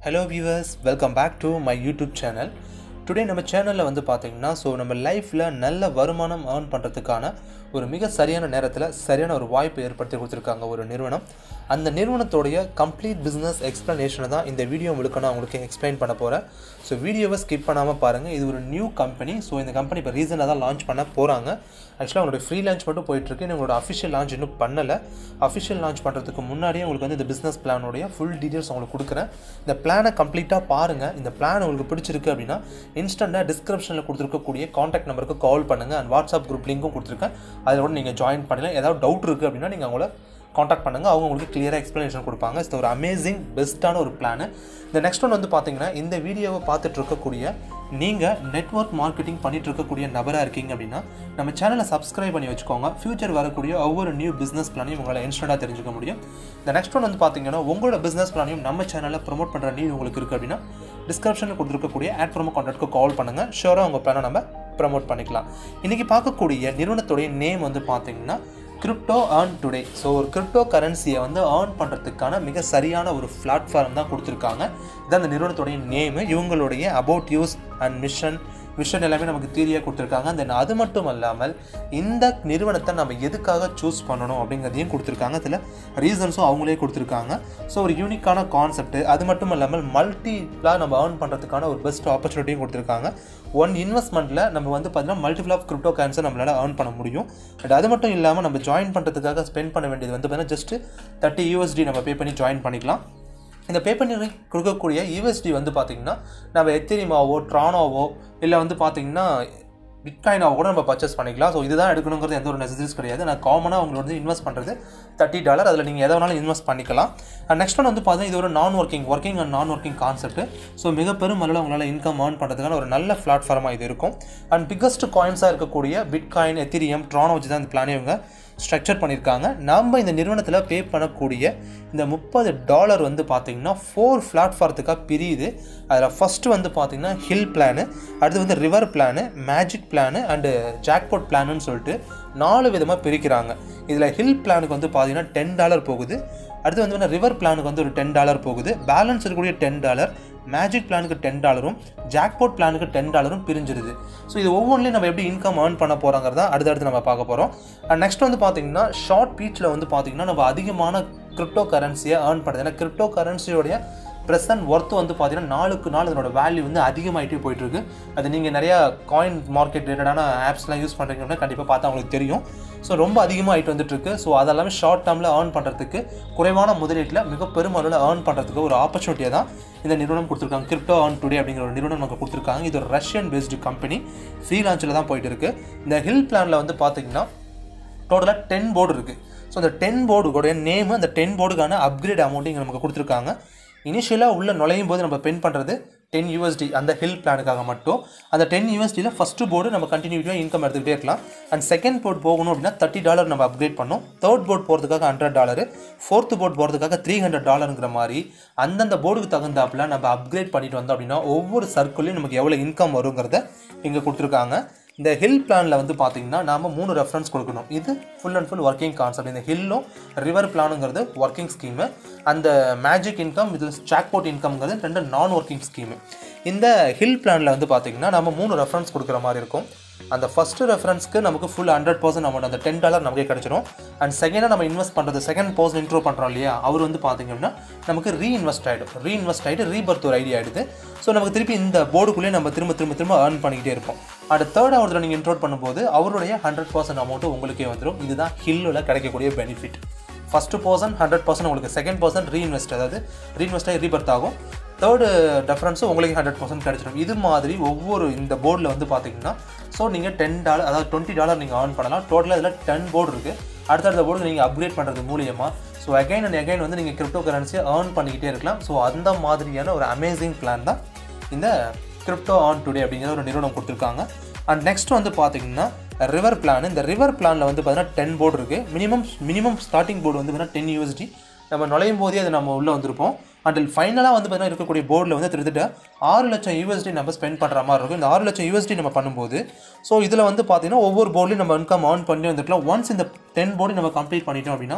hello viewers welcome back to my YouTube channel today நம்ம சேனலில் வந்து பார்த்தீங்கன்னா ஸோ நம்ம லைஃப்பில் நல்ல வருமானம் ஏர்ன் பண்ணுறதுக்கான ஒரு மிக சரியான நேரத்தில் சரியான ஒரு வாய்ப்பு ஏற்படுத்தி கொடுத்துருக்காங்க ஒரு நிறுவனம் அந்த நிறுவனத்தோடைய கம்ப்ளீட் பிஸ்னஸ் எக்ஸ்ப்ளனேஷனை தான் இந்த வீடியோ உங்களுக்கு நான் உங்களுக்கு எக்ஸ்பிளைன் பண்ண போகிறேன் ஸோ வீடியோவை ஸ்கிப் பண்ணாமல் பாருங்கள் இது ஒரு நியூ கம்பெனி ஸோ இந்த கம்பெனி இப்போ ரீசனாக தான் லான்ச் பண்ண போகிறாங்க ஆக்சுவலாக அவங்களுடைய ஃப்ரீ லான்ச் மட்டும் போயிட்டுருக்கு இன்னும் உங்களோட அஃபிஷியல் லான்ச் இன்னும் பண்ணலை அஃபிஷியல் லான்ச் பண்ணுறதுக்கு முன்னாடியே உங்களுக்கு வந்து இந்த பிஸ்னஸ் பிளானோடைய ஃபுல் டீட்டெயில்ஸ் உங்களுக்கு கொடுக்குறேன் இந்த பிளானை கம்ப்ளீட்டாக பாருங்கள் இந்த பிளான் உங்களுக்கு பிடிச்சிருக்கு அப்படின்னா இன்ஸ்டண்ட்டாக டிஸ்கிரிப்ஷனில் கொடுத்துருக்கக்கூடிய காண்டாக்ட் நம்பருக்கு கால் பண்ணுங்கள் அண்ட் வாட்ஸ்அப் குரூப் லிங்க்கும் கொடுத்துருக்கேன் அதில் கூட நீங்கள் ஜாயின் பண்ணலாம் ஏதாவது டவுட் இருக்குது அப்படின்னா நீங்கள் அவங்கள காண்டாக்ட் பண்ணுங்கள் அவங்க உங்களுக்கு கிளியராக எக்ஸ்ப்ளனேஷன் கொடுப்பாங்க இது ஒரு அமேசிங் பெஸ்ட்டான ஒரு பிளான் இந்த நெக்ஸ்ட் ஒன் வந்து பார்த்தீங்கன்னா இந்த வீடியோவை பார்த்துட்டு இருக்கக்கூடிய நீங்கள் நெட்ஒர்க் மார்க்கெட்டிங் பண்ணிட்டு இருக்கக்கூடிய நபராக இருக்கீங்க அப்படின்னா நம்ம சேனலை சப்ஸ்கிரைப் பண்ணி வச்சுக்கோங்க ஃபியூச்சர் வரக்கூடிய ஒவ்வொரு நியூ பிஸ்னஸ் பிளானையும் உங்களால் இன்ஸ்டண்ட்டாக தெரிஞ்சுக்க முடியும் இந்த நெக்ஸ்ட் ஒன் வந்து பார்த்தீங்கன்னா உங்களோட பிஸ்னஸ் பிளானையும் நம்ம சேனலில் ப்ரொமோட் பண்ணுற நீட் உங்களுக்கு இருக்குது அப்படின்னா டிஸ்கிரிப்ஷனில் கொடுத்துருக்கக்கூடிய ஆட் ப்ரோமோ கான்டாக்ட்க்கு கால் பண்ணுங்கள் ஷோராக உங்கள் பிளானை நம்ம ப்ரமோட் பண்ணிக்கலாம் இன்றைக்கி பார்க்கக்கூடிய நிறுவனத்துடைய நேம் வந்து பார்த்தீங்கன்னா கிரிப்டோ ஏர்ன் டுடே ஸோ ஒரு கிரிப்டோ கரன்சியை வந்து ஏர்ன் பண்ணுறதுக்கான மிக சரியான ஒரு பிளாட்ஃபார்ம் தான் கொடுத்துருக்காங்க இதான் அந்த நிறுவனத்துடைய நேமு இவங்களுடைய about us and mission vision எல்லாமே நமக்கு தீரியாக கொடுத்துருக்காங்க தென் அது மட்டும் இல்லாமல் இந்த நிறுவனத்தை நம்ம எதுக்காக சூஸ் பண்ணணும் அப்படிங்கிறதையும் கொடுத்துருக்காங்க இதில் ரீசன்ஸும் அவங்களே கொடுத்துருக்காங்க ஸோ ஒரு யூனிக்கான கான்செப்ட் அது மட்டும் இல்லாமல் மல்டிப்ளாக நம்ம ஏர்ன் பண்ணுறதுக்கான ஒரு பெஸ்ட் ஆப்பர்ச்சுனிட்டியும் கொடுத்துருக்காங்க ஒன் இன்வெஸ்ட்மெண்ட்டில் நம்ம வந்து பார்த்தீங்கன்னா மல்டிபிள் ஆஃப் கிரிப்டோ கரன்ஸை நம்மளால் ஏர்ன் பண்ண முடியும் பட் அது மட்டும் இல்லாமல் நம்ம ஜாயின் பண்ணுறதுக்காக ஸ்பெண்ட் பண்ண வேண்டியது வந்து பார்த்தீங்கன்னா ஜஸ்ட் தேர்ட்டி யூஎஸ்டி நம்ம பே பண்ணி ஜாயின் பண்ணிக்கலாம் இந்த பே பண்ணி கொடுக்கக்கூடிய யூஎஸ்டி வந்து பார்த்திங்கன்னா நம்ம எத்திரிமாவோ ட்ரானோவோ இல்லை வந்து பார்த்திங்கன்னா பிட்காயினாவோ கூட நம்ம பர்ச்சேஸ் பண்ணிக்கலாம் ஸோ இதுதான் எடுக்கணுங்கிறது எந்த ஒரு நெசசரிஸ் கிடையாது நான் காமனாக உங்களை வந்து இன்வெஸ்ட் பண்ணுறது தேர்ட்டி டாலர் அதில் நீங்கள் எதை வேணாலும் இன்வெஸ்ட் பண்ணிக்கலாம் அண்ட் நெக்ஸ்ட் ஒன் வந்து பார்த்தீங்கன்னா இது ஒரு non working working and non working concept so மிக பெரும் அளவில் உங்களால் இன்கம் ஏர்ன் பண்ணுறதுக்கான ஒரு நல்ல பிளாட்ஃபார்மாக இது இருக்கும் அண்ட் பிக்கஸ்ட் காயின்ஸாக இருக்கக்கூடிய பிட்காயின் எத்திரியம் ட்ரானோ வச்சு தான் இந்த பிளானே இவங்க ஸ்ட்ரக்சர் பண்ணியிருக்காங்க நம்ம இந்த நிறுவனத்தில் பே பண்ணக்கூடிய இந்த முப்பது டாலர் வந்து பார்த்திங்கன்னா ஃபோர் பிளாட்ஃபார்த்துக்காக பிரியுது அதில் ஃபஸ்ட்டு வந்து பார்த்திங்கன்னா ஹில் பிளானு அடுத்து வந்து river plan magic plan and jackpot பிளானுன்னு சொல்லிட்டு நாலு விதமாக பிரிக்கிறாங்க இதில் ஹில் பிளானுக்கு வந்து பார்த்திங்கன்னா டென் டாலர் போகுது அடுத்து வந்து ரிவர் பிளானுக்கு வந்து ஒரு டென் டாலர் போகுது பேலன்ஸ் இருக்கக்கூடிய டென் டாலர் மேஜிக் பிளானுக்கு டென் டாலரும் ஜாக்பாட் பிளானுக்கு டென் டாலரும் பிரிஞ்சிருது ஸோ இது ஒவ்வொன்றிலையும் நம்ம எப்படி இன்கம் ஏர்ன் பண்ண போகிறோங்கிறத அடுத்தடுத்து நம்ம பார்க்க போகிறோம் அண்ட் நெக்ஸ்ட் வந்து பார்த்தீங்கன்னா ஷார்ட் பீச்சில் வந்து பார்த்தீங்கன்னா நம்ம அதிகமான கிரிப்டோ கரன்சியை ஏர்ன் பண்ணுறது ஏன்னா கிரிப்டோ கரன்சியோடைய ப்ரெசன்ட் ஒர்த்து வந்து பார்த்தீங்கன்னா நாளுக்கு நாள் அதனோட வேல்யூ வந்து அதிகமாகிட்டே போயிட்டுருக்கு அது நீங்கள் நிறையா காயின் மார்க்கெட் ரிலேட்டடான ஆப்ஸ்லாம் யூஸ் பண்ணுறீங்க அப்படின்னா கண்டிப்பாக பார்த்தா உங்களுக்கு தெரியும் ஸோ ரொம்ப அதிகமாக ஆகிட்டு வந்துட்டுருக்கு ஸோ அதெல்லாமே ஷார்ட் டேர்மில் ஏர்ன் பண்ணுறதுக்கு குறைவான முதலீட்டில் மிக பெருமளவில் ஏர்ன் பண்ணுறதுக்கு ஒரு ஆப்பர்ச்சுனிட்டியை தான் இந்த நிறுவனம் கொடுத்துருக்காங்க கிரிப்டோ ஏர்ன் டுடே அப்படிங்கிற ஒரு நிறுவனம் நமக்கு கொடுத்துருக்காங்க இது ஒரு ரஷ்யன் பேஸ்டு கம்பெனி ஃப்ரீ லான்ச்சில் தான் போயிட்டு இருக்கு இந்த ஹில் பிளானில் வந்து பார்த்தீங்கன்னா டோட்டலாக டென் போர்டு இருக்குது ஸோ அந்த டென் போர்டுடைய நேமு அந்த டென் போர்டுக்கான அப்கிரேட் அமௌண்ட்டு இங்கே நமக்கு கொடுத்துருக்காங்க இனிஷியலாக உள்ளே நுழையும் போது நம்ம பென் பண்ணுறது டென் யூஎஸ்டி அந்த ஹில் பிளானுக்காக மட்டும் அந்த டென் யூஎஸ்டியில் ஃபஸ்ட்டு போர்டு நம்ம கண்டினியூட்டியாக இன்கம் எடுத்துக்கிட்டே இருக்கலாம் அண்ட் செகண்ட் போர்ட் போகணும் அப்படின்னா தேர்ட்டி டாலர் நம்ம அப்கிரேட் பண்ணோம் தேர்ட் போர்ட் போகிறதுக்காக ஹண்ட்ரட் டாலரு ஃபோர்த்து போர்ட் போகிறதுக்காக த்ரீ ஹண்ட்ரட் டாலருங்கிற மாதிரி அந்தந்த போர்டுக்கு தகுந்தாப்பில் நம்ம அப்கிரேட் பண்ணிட்டு வந்தோம் அப்படின்னா ஒவ்வொரு சர்க்கிளையும் நமக்கு எவ்வளோ இன்கம் வருங்கிறத இங்கே கொடுத்துருக்காங்க இந்த ஹில் பிளானில் வந்து பார்த்தீங்கன்னா நாம் மூணு ரெஃபரன்ஸ் கொடுக்கணும் இது full and full working concept இந்த ஹில்லும் ரிவர் பிளானுங்கிறது ஒர்க்கிங் ஸ்கீமு அந்த மேஜிக் இன்கம் இது ஜாக்போட் இன்கம்ங்கிறது ரெண்டு நான் ஒர்க்கிங் ஸ்கீமு இந்த ஹில் பிளானில் வந்து பார்த்தீங்கன்னா நம்ம மூணு ரெஃபரன்ஸ் கொடுக்குற மாதிரி இருக்கும் அந்த ஃபஸ்ட்டு ரெஃபரன்ஸ்க்கு நமக்கு ஃபுல் ஹண்ட்ரட் பர்சன்ட் அமௌண்ட் அந்த டென் டாலர் நமக்கு கிடச்சிரும் அண்ட் செகண்டாக நம்ம இன்வெஸ்ட் பண்ணுறது செகண்ட் பர்சன் இன்ட்ரோ பண்ணுறோம் இல்லையா அவர் வந்து பார்த்தீங்க அப்படின்னா நமக்கு ரீஇன்வெஸ்ட் ஆகிடும் ரீஇன்வெஸ்ட் ஆகிட்டு ரீபர்த் ஒரு ஐடியா ஆகிடுது ஸோ நமக்கு திருப்பி இந்த போர்டுக்குள்ளேயே நம்ம திரும்ப திரும்ப திரும்ப ஏர்ன் பண்ணிக்கிட்டே இருப்போம் அடுத்த தேர்ட் ஒருத்தர் நீங்கள் இன்ட்ரோட் பண்ணும்போது அவருடைய ஹண்ட்ரட் பர்சன்ட் அமௌண்ட்டும் உங்களுக்கே வந்துடும் இதுதான் ஹில்லில் கிடைக்கக்கூடிய benefit first person hundred percent உங்களுக்கு செகண்ட் பர்சன் ரீஇன்வெஸ்ட் அதாவது ரீஇன்வெஸ்ட் ஆகி ரீபர்த் ஆகும் தேர்டு டெஃபரன்ஸும் உங்களுக்கு ஹண்ட்ரட் பர்சன்ட் கிடச்சிடும் இது மாதிரி ஒவ்வொரு இந்த போர்டில் வந்து பார்த்தீங்கன்னா ஸோ நீங்கள் டென் டாலர் அதாவது டுவெண்ட்டி டாலர் நீங்கள் ஏர்ன் பண்ணலாம் டோட்டலாக இதில் டென் போர்டு இருக்குது அடுத்தடுத்த போர்டு நீங்கள் அப்கிரேட் பண்ணுறது மூலியமாக ஸோ அகைன் அண்ட் அகைன் வந்து நீங்கள் கிரிப்டோ கரன்சியை ஏர்ன் பண்ணிக்கிட்டே இருக்கலாம் ஸோ அந்த மாதிரியான ஒரு அமேசிங் பிளான் தான் இந்த கிரிப்டோ ஆன் டுடே அப்படிங்கிற ஒரு நிறுவனம் கொடுத்துருக்காங்க அண்ட் நெக்ஸ்ட் வந்து பார்த்தீங்கன்னா ரிவர் பிளான் இந்த ரிவர் பிளானில் வந்து பார்த்தீங்கன்னா டென் போர்டு இருக்குது மினிமம் மினிமம் ஸ்டார்டிங் போர்டு வந்து பார்த்தீங்கன்னா டென் யூஎஸ்டி நம்ம நுழையும் போதே அது நம்ம உள்ளே வந்திருப்போம் அண்டில் ஃபைனலாக வந்து பார்த்தீங்கன்னா இருக்கக்கூடிய போர்டில் வந்து கிட்டத்தட்ட ஆறு லட்சம் யூஎஸ்டி நம்ம ஸ்பெண்ட் பண்ணுற மாதிரி இருக்கும் இந்த ஆறு லட்சம் யூஎஸ்டி நம்ம பண்ணும்போது ஸோ இதில் வந்து பார்த்தீங்கன்னா ஒவ்வொரு போர்ட்லையும் நம்ம இன்கம் ஏர்ன் பண்ணி வந்துருக்கலாம் ஒன்ஸ் இந்த டென் போர்டு நம்ம கம்ப்ளீட் பண்ணிட்டோம் அப்படின்னா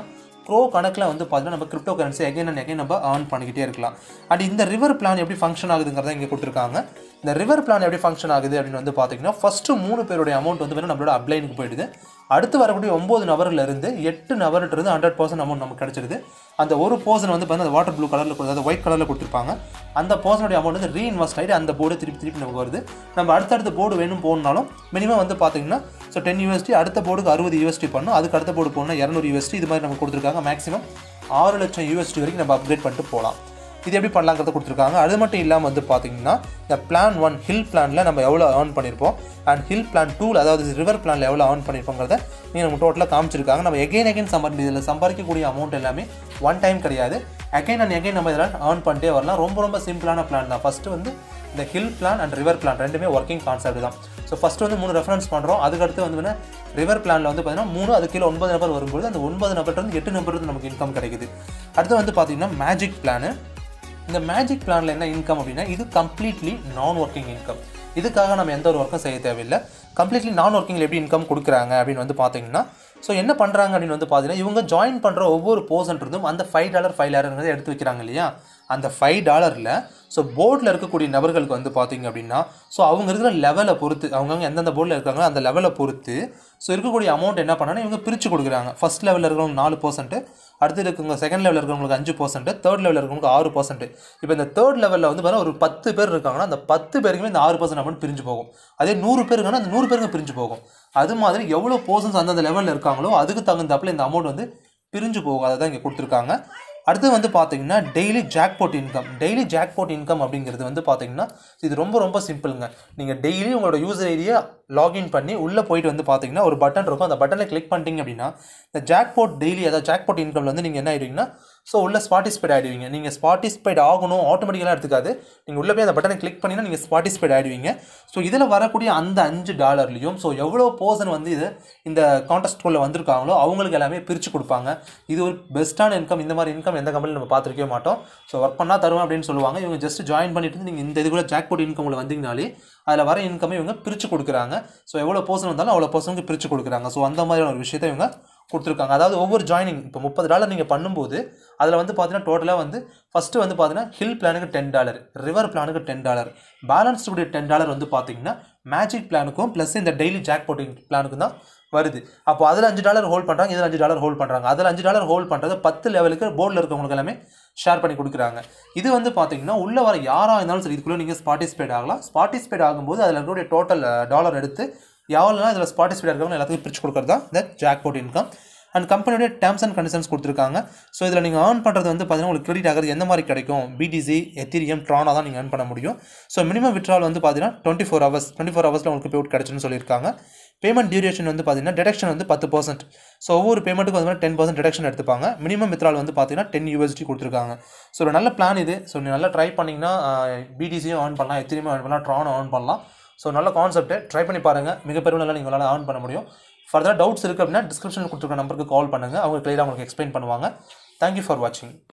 க்ரோ கணக்கில் வந்து பார்த்தீங்கன்னா நம்ம crypto currency again and again நம்ம ஏர்ன் பண்ணிக்கிட்டே இருக்கலாம் அண்ட் இந்த ரிவர் பிளான் எப்படி ஃபங்க்ஷன் ஆகுதுங்கிறத இங்கே கொடுத்துருக்காங்க இந்த ரிவர் பிளான் எப்படி ஃபங்க்ஷன் ஆகுது அப்படின்னு வந்து பார்த்தீங்கன்னா ஃபஸ்ட்டு மூணு பேருடைய அமௌண்ட் வந்து வேணும் நம்மளோட அப்ளைனுக்கு போயிடுது அடுத்து வரக்கூடிய ஒம்பது நபர்ல இருந்து எட்டு நபர்கிட்ட இருந்து ஹண்ட்ரட் பர்சன்ட் அமௌண்ட் நமக்கு கிடைச்சிருது அந்த ஒரு போர்ஷன் வந்து பார்த்தீங்கன்னா வாட்டர் ப்ளூ கலரில் அதாவது ஒயிட் கலரில் கொடுத்துருப்பாங்க அந்த போர்ஷனுடைய அமௌண்ட் வந்து ரீஇன்வெஸ்ட் ஆகிட்டு அந்த போர்டு திருப்பி திருப்பி நமக்கு வருது நம்ம அடுத்தடுத்த போர்டு வேணும் போகணுனாலும் மினிமம் வந்து பார்த்தீங்கன்னா ஸோ டென் யூஎஸ்டி அடுத்த போர்டுக்கு அறுபது யூஎஸ்டி பண்ணும் அதுக்கு அடுத்த போர்டு போகணும்னா இரநூறு யூஎஸ்டி இது மாதிரி நமக்கு கொடுத்துருக்காங்க மேக்ஸிமம் ஆறு லட்சம் யூஎஸ்டி வரைக்கும் நம்ம அப்கிரேட் பண்ணிட்டு போகலாம் இது எப்படி பண்ணலாங்கிறத கொடுத்துருக்காங்க அது மட்டும் இல்லாமல் வந்து பார்த்தீங்கன்னா இந்த பிளான் ஒன் ஹில் பிளானில் நம்ம எவ்வளோ ஏர்ன் பண்ணியிருப்போம் அண்ட் ஹில் பிளான் டூவில் அதாவது ரிவர் பிளானில் எவ்வளோ ஏர்ன் பண்ணியிருப்போங்கிறத நீங்கள் நம்ம டோட்டலாக காமிச்சிருக்காங்க நம்ம எகைன் எகைன் சம்பாதி இதில் சம்பாதிக்கக்கூடிய அமௌண்ட் எல்லாமே ஒன் டைம் கிடையாது அகைன் அண்ட் எகைன் நம்ம இதெல்லாம் ஏர்ன் பண்ணிட்டே வரலாம் ரொம்ப ரொம்ப சிம்பிளான பிளான் தான் ஃபஸ்ட்டு வந்து இந்த hill plan and river plan ரெண்டுமே ஒர்க்கிங் கான்செப்ட் தான் ஸோ ஃபஸ்ட்டு வந்து மூணு ரெஃபரன்ஸ் பண்ணுறோம் அதுக்கடுத்து வந்து ரிவர் பிளானில் வந்து பார்த்தீங்கன்னா மூணு அது கீழே ஒன்பது நபர் வரும்போது அந்த ஒன்பது நபர்லேருந்து எட்டு நபருக்கு நமக்கு இன்கம் கிடைக்குது அடுத்து வந்து பார்த்தீங்கன்னா மேஜிக் பிளானு இந்த மேஜிக் பிளானில் என்ன இன்கம் அப்படின்னா இது கம்ப்ளீட்லி நான் ஒர்க்கிங் இன்கம் இதுக்காக நம்ம எந்த ஒரு ஒர்க்கும் செய்ய தேவையில்லை கம்ப்ளீட்லி நான் ஒர்க்கிங்கில் எப்படி இன்கம் கொடுக்குறாங்க அப்படின்னு வந்து பார்த்தீங்கன்னா ஸோ என்ன பண்ணுறாங்க அப்படின்னு வந்து பார்த்தீங்கன்னா இவங்க ஜாயின் பண்ணுற ஒவ்வொரு போர்சன்ட் இருந்தும் அந்த ஃபைவ் டாலர் ஃபைவ் டாலர்ங்கிறத எடுத்து வைக்கிறாங்க இல்லையா அந்த ஃபைவ் டாலரில் ஸோ போர்டில் இருக்கக்கூடிய நபர்களுக்கு வந்து பார்த்தீங்க அப்படின்னா ஸோ அவங்க இருக்கிற லெவலை பொறுத்து அவங்கவுங்க எந்தெந்த போர்டில் இருக்காங்களோ அந்த லெவலை பொறுத்து ஸோ இருக்கக்கூடிய அமௌண்ட் என்ன பண்ணாலும் இவங்க பிரித்து கொடுக்குறாங்க ஃபஸ்ட் லெவலில் இருக்கிறவங்க நாலு பர்சன்ட்டு அடுத்து இருக்கவங்க செகண்ட் லெவலில் இருக்கிறவங்களுக்கு அஞ்சு பர்சன்ட் தேர்ட் லெவலில் இருக்கிறவங்களுக்கு ஆறு பர்சன்ட் இப்போ இந்த தேர்ட் லெவலில் வந்து பார்த்தீங்கன்னா ஒரு பத்து பேர் இருக்காங்கன்னா அந்த பத்து பேருக்குமே இந்த ஆறு பர்சன்ட் அமௌண்ட் பிரிஞ்சு போகும் அதே நூறு பேர் இருக்காங்கன்னா அந்த நூறு பேருக்கு பிரிஞ்சு போகும் அது மாதிரி எவ்வளோ பர்சன்ஸ் அந்தந்த லெவலில் இருக்காங்களோ அதுக்கு தகுந்தாப்பில் இந்த அமௌண்ட் வந்து பிரிஞ்சு போகும் அதை தான் இங்கே கொடுத்துருக்காங்க அடுத்து வந்து பார்த்தீங்கன்னா daily jackpot income daily jackpot income அப்படிங்கிறது வந்து பார்த்தீங்கன்னா இது ரொம்ப ரொம்ப சிம்பிளுங்க நீங்கள் டெய்லி உங்களோட யூசர் ஐடியை லாகின் பண்ணி உள்ளே போயிட்டு வந்து பார்த்தீங்கன்னா ஒரு பட்டன் இருக்கும் அந்த பட்டனை கிளிக் பண்ணிட்டீங்க அப்படின்னா இந்த ஜாக்பாட் டெய்லி அதாவது ஜாக்பாட் இன்கம்ல வந்து நீங்கள் என்ன ஆயிடுவீங்கன்னா ஸோ உள்ள ஸ்பாட்டிஸ்பைட் ஆகிடுவீங்க நீங்கள் ஸ்பாட்டிஸ்பைட் ஆகணும் ஆட்டோமேட்டிக்கலாக எடுத்துக்காது நீங்கள் உள்ளே போய் அந்த பட்டனை கிளிக் பண்ணினா நீங்கள் ஸ்பாட்டிஸ்பைட் ஆகிடுவீங்க ஸோ இதில் வரக்கூடிய அந்த அஞ்சு டாலர்லையும் ஸோ எவ்வளோ பர்சன் வந்து இது இந்த கான்டெஸ்ட்குள்ளே வந்திருக்காங்களோ அவங்களுக்கு எல்லாமே பிரித்து கொடுப்பாங்க இது ஒரு பெஸ்ட்டான இன்கம் இந்த மாதிரி இன்கம் எந்த கம்பெனியில் நம்ம பார்த்துருக்கவே மாட்டோம் ஸோ ஒர்க் பண்ணால் தருவோம் அப்படின்னு சொல்லுவாங்க இவங்க ஜஸ்ட் ஜாயின் பண்ணிட்டு நீங்கள் இந்த இதுக்குள்ள ஜாக்பாட் இன்கம் உள்ள வந்தீங்கனாலே அதில் வர இன்கமே இவங்க பிரித்து கொடுக்குறாங்க ஸோ எவ்வளோ பர்சன் வந்தாலும் அவ்வளோ பர்சனுக்கு பிரித்து கொடுக்குறாங்க ஸோ அந்த மாதிரியான ஒரு விஷயத்தை இவங்க கொடுத்துருக்காங்க அதாவது ஒவ்வொரு ஜாயினிங் இப்போ முப்பது டாலர் நீங்கள் பண்ணும்போது அதில் வந்து பார்த்தீங்கன்னா டோட்டலாக வந்து ஃபஸ்ட்டு வந்து பார்த்தீங்கன்னா ஹில் பிளானுக்கு டென் டாலர் ரிவர் பிளானுக்கு டென் டாலர் பேலன்ஸ் உடைய டென் டாலர் வந்து பார்த்தீங்கன்னா மேஜிக் பிளானுக்கும் ப்ளஸ் இந்த டெய்லி ஜாக் போட்டிங் பிளானுக்கும் தான் வருது அப்போ அதில் அஞ்சு டாலர் ஹோல்ட் பண்ணுறாங்க இதில் அஞ்சு டாலர் ஹோல்ட் பண்ணுறாங்க அதில் அஞ்சு டாலர் ஹோல்ட் பண்ணுறது பத்து லெவலுக்கு போர்டில் இருக்கவங்களுக்கு எல்லாமே ஷேர் பண்ணி கொடுக்குறாங்க இது வந்து பார்த்தீங்கன்னா உள்ளே வர யாராக இருந்தாலும் சரி இதுக்குள்ளே நீங்கள் ஸ்பாட்டிஸ்பேட் ஆகலாம் ஸ்பாட்டிஸ்பேட் ஆகும்போது அதில் இருக்கக்கூடிய டோட்டல் டாலர் எடுத்து எவ்வளோலாம் இதில் ஸ்பாட்டிஸ்பேட் இருக்கவங்க எல்லாத்துக்கும் பிரித்து கொடுக்குறது தான் இந்த ஜாக்பாட் இன்கம் அண்ட் கம்பெனியோட டேர்ம்ஸ் அண்ட் கண்டிஷன்ஸ் கொடுத்துருக்காங்க ஸோ இதில் நீங்கள் ஏர்ன் பண்ணுறது வந்து பார்த்தீங்கன்னா உங்களுக்கு கிரெடிட் ஆகிறது எந்த மாதிரி கிடைக்கும் பிடிசி எத்திரியம் ட்ரானா தான் நீங்கள் ஏர்ன் பண்ண முடியும் ஸோ மினிமம் விட்ரால் வந்து பார்த்தீங்கன்னா twenty four hours twenty four ஹவர்ஸில் உங்களுக்கு பேவுட் கிடச்சுன்னு சொல்லியிருக்காங்க பேமெண்ட் டியூரேஷன் வந்து பார்த்தீங்கன்னா டிடக்ஷன் வந்து பத்து பர்சன்ட் ஸோ ஒவ்வொரு பேமெண்ட்டுக்கு வந்து டென் பர்சன்ட் டிடக்ஷன் எடுத்துப்பாங்க மினிமம் வித்ரால் வந்து பார்த்தீங்கன்னா டென் யூஎஸ்டி கொடுத்துருக்காங்க ஸோ ஒரு நல்ல பிளான் இது ஸோ நீ நல்லா ட்ரை பண்ணிங்கன்னா பிடிசியும் ஏர்ன் பண்ணலாம் எத்திரியுமே ஏர்ன் பண்ணலாம் ட்ரானும் ஏர்ன் பண்ணலாம் ஸோ நல்ல கான்செப்ட் ட்ரை பண்ணி பாருங்கள் மிகப்பெரிய நல்லா நீங்கள் உங்களால் ஏர்ன் பண்ண முடியும் ஃபர்தர் டவுட்ஸ் இருக்குது அப்படின்னா டிஸ்கிரிப்ஷனில் கொடுத்துருக்க நம்பருக்கு கால் பண்ணுங்கள் அவங்க கிளியராக உங்களுக்கு எக்ஸ்பிளைன் பண்ணுவாங்க தேங்க்யூ ஃபார் வாட்சிங்